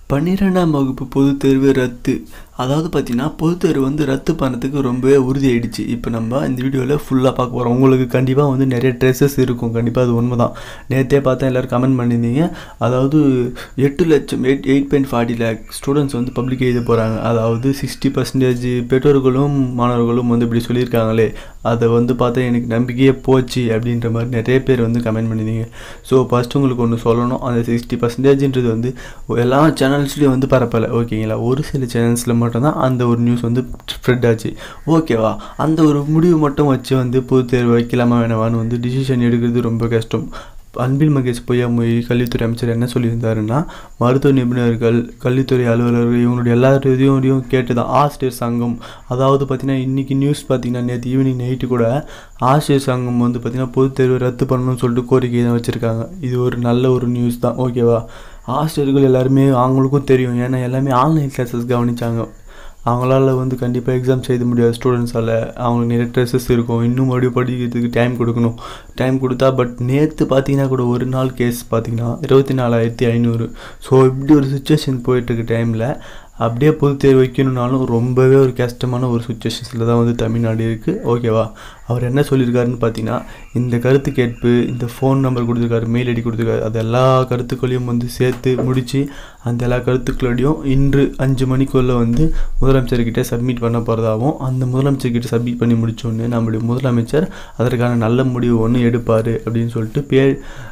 பன்னிரெண்டாம் வகுப்பு பொதுத் தேர்வு ரத்து அதாவது பார்த்தீங்கன்னா பொதுத் தேர்வு வந்து ரத்து பண்ணதுக்கு ரொம்பவே உறுதியாயிடுச்சு இப்போ நம்ம இந்த வீடியோவில் ஃபுல்லாக பார்க்க போகிறோம் உங்களுக்கு கண்டிப்பாக வந்து நிறைய ட்ரெஸ்ஸஸ் இருக்கும் கண்டிப்பாக அது உண்மை தான் நேற்றே பார்த்தா எல்லோரும் கமெண்ட் பண்ணியிருந்தீங்க அதாவது எட்டு லட்சம் eight eight point forty lakh students வந்து பப்ளிக் எழுத போகிறாங்க அதாவது சிக்ஸ்டி பர்சன்டேஜ் பெற்றோர்களும் மாணவர்களும் வந்து இப்படி சொல்லியிருக்காங்களே அதை வந்து பார்த்தா எனக்கு நம்பிக்கையே போச்சு அப்படின்ற மாதிரி நிறைய பேர் வந்து கமெண்ட் பண்ணியிருந்தீங்க ஸோ ஃபஸ்ட்டு உங்களுக்கு ஒன்று சொல்லணும் அந்த சிக்ஸ்டி பர்சன்டேஜ்ன்றது வந்து எல்லா சேனல்ஸ்லேயும் வந்து பரப்பலை ஓகேங்களா ஒரு சில சேனல்ஸில் மட்டும்தான் அந்த ஒரு நியூஸ் வந்து ஸ்ப்ரெட் ஆச்சு ஓகேவா அந்த ஒரு முடிவு மட்டும் வச்சு வந்து பொது தேர்வு வைக்கலாமா வேணாமான்னு வந்து டிசிஷன் எடுக்கிறது ரொம்ப கஷ்டம் அன்பில் மகேஷ் பொய்யாமொழி கல்வித்துறை அமைச்சர் என்ன சொல்லியிருந்தாருன்னா மருத்துவ நிபுணர்கள் கல்வித்துறை அலுவலர்கள் இவங்களுடைய எல்லாத்தையும் கேட்டு தான் ஆசிரியர் சங்கம் அதாவது பார்த்திங்கன்னா இன்றைக்கி நியூஸ் பார்த்திங்கன்னா நேற்று ஈவினிங் நைட்டு கூட ஆசிரியர் சங்கம் வந்து பார்த்திங்கன்னா பொதுத் தேர்வு ரத்து பண்ணணும்னு சொல்லிட்டு கோரிக்கை தான் வச்சுருக்காங்க இது ஒரு நல்ல ஒரு நியூஸ் தான் ஓகேவா ஆசிரியர்கள் எல்லாருமே அவங்களுக்கும் தெரியும் ஏன்னா எல்லாமே ஆன்லைன் கிளாஸஸ் கவனித்தாங்க அவங்களால வந்து கண்டிப்பாக எக்ஸாம் செய்ய முடியாது ஸ்டூடெண்ட்ஸால் அவங்களுக்கு நிறைய ட்ரெஸ்ஸஸ் இருக்கும் இன்னும் மறுபடியும் படிக்கிறதுக்கு டைம் கொடுக்கணும் டைம் கொடுத்தா பட் நேற்று பார்த்தீங்கன்னா கூட ஒரு நாள் கேஸ் பார்த்தீங்கன்னா இருபத்தி நாலாயிரத்தி ஐநூறு ஸோ இப்படி ஒரு சுச்சுவேஷன் போயிட்டுருக்கு டைமில் அப்படியே பொது தேர்வு வைக்கணுன்னாலும் ரொம்பவே ஒரு கஷ்டமான ஒரு சுச்சுவேஷன்ஸில் தான் வந்து தமிழ்நாடு இருக்குது ஓகேவா அவர் என்ன சொல்லியிருக்காருன்னு பார்த்தீங்கன்னா இந்த கருத்து கேட்பு இந்த ஃபோன் நம்பர் கொடுத்துருக்காரு மெயில் ஐடி கொடுத்துருக்காரு அது எல்லா கருத்துக்களையும் வந்து சேர்த்து முடித்து அந்த எல்லா கருத்துக்களோடையும் இன்று அஞ்சு மணிக்குள்ளே வந்து முதலமைச்சர்கிட்ட சப்மிட் பண்ண போகிறதாகவும் அந்த முதலமைச்சர்கிட்ட சப்மிட் பண்ணி முடித்தோடனே நம்முடைய முதலமைச்சர் அதற்கான நல்ல முடிவு ஒன்று எடுப்பார் அப்படின்னு சொல்லிட்டு பே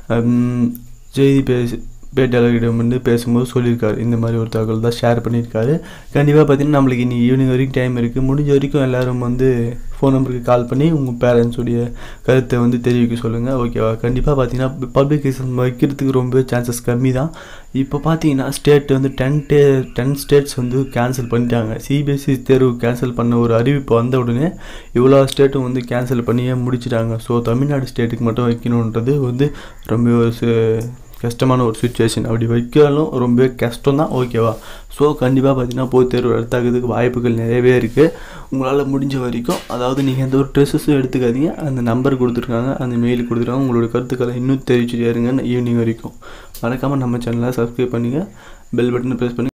செய்தி பேசி பேட்டியாளர்களிடம் வந்து பேசும்போது சொல்லியிருக்காரு இந்த மாதிரி ஒரு தகவல் தான் ஷேர் பண்ணியிருக்காரு கண்டிப்பாக பார்த்தீங்கன்னா நம்மளுக்கு இன்னைக்கு ஈவினிங் வரைக்கும் டைம் இருக்குது முடிஞ்ச வரைக்கும் எல்லோரும் வந்து ஃபோன் நம்பருக்கு கால் பண்ணி உங்கள் பேரண்ட்ஸுடைய கருத்தை வந்து தெரிவிக்க சொல்லுங்கள் ஓகேவா கண்டிப்பாக பார்த்தீங்கன்னா பப்ளிக் எக்ஸாம் வைக்கிறதுக்கு ரொம்பவே சான்சஸ் கம்மி தான் இப்போ பார்த்தீங்கன்னா ஸ்டேட் வந்து டென் டே டென் ஸ்டேட்ஸ் வந்து கேன்சல் பண்ணிட்டாங்க சிபிஎஸ்சி தேர்வு கேன்சல் பண்ண ஒரு அறிவிப்பு வந்த உடனே இவ்வளோ ஸ்டேட்டும் வந்து கேன்சல் பண்ணியே முடிச்சிட்டாங்க ஸோ தமிழ்நாடு ஸ்டேட்டுக்கு மட்டும் வைக்கணுன்றது வந்து ரொம்ப ஒரு கஷ்டமான ஒரு சுச்சுவேஷன் அப்படி வைக்காலும் ரொம்பவே கஷ்டம் தான் ஓகேவா ஸோ கண்டிப்பாக பார்த்தீங்கன்னா பொது தேர்வு ரத்தாகிறதுக்கு வாய்ப்புகள் நிறையவே இருக்குது உங்களால் முடிஞ்ச வரைக்கும் அதாவது நீங்கள் எந்த ஒரு ட்ரெஸ்ஸஸும் எடுத்துக்காதீங்க அந்த நம்பர் கொடுத்துருக்காங்க அந்த மெயில் கொடுத்துருக்காங்க உங்களோட கருத்துக்களை இன்னும் தெரிவிச்சுட்டே இருங்க ஈவினிங் வரைக்கும் மறக்காமல் நம்ம சேனலை சப்ஸ்கிரைப் பண்ணுங்கள் பெல் பட்டனை ப்ரெஸ் பண்ணி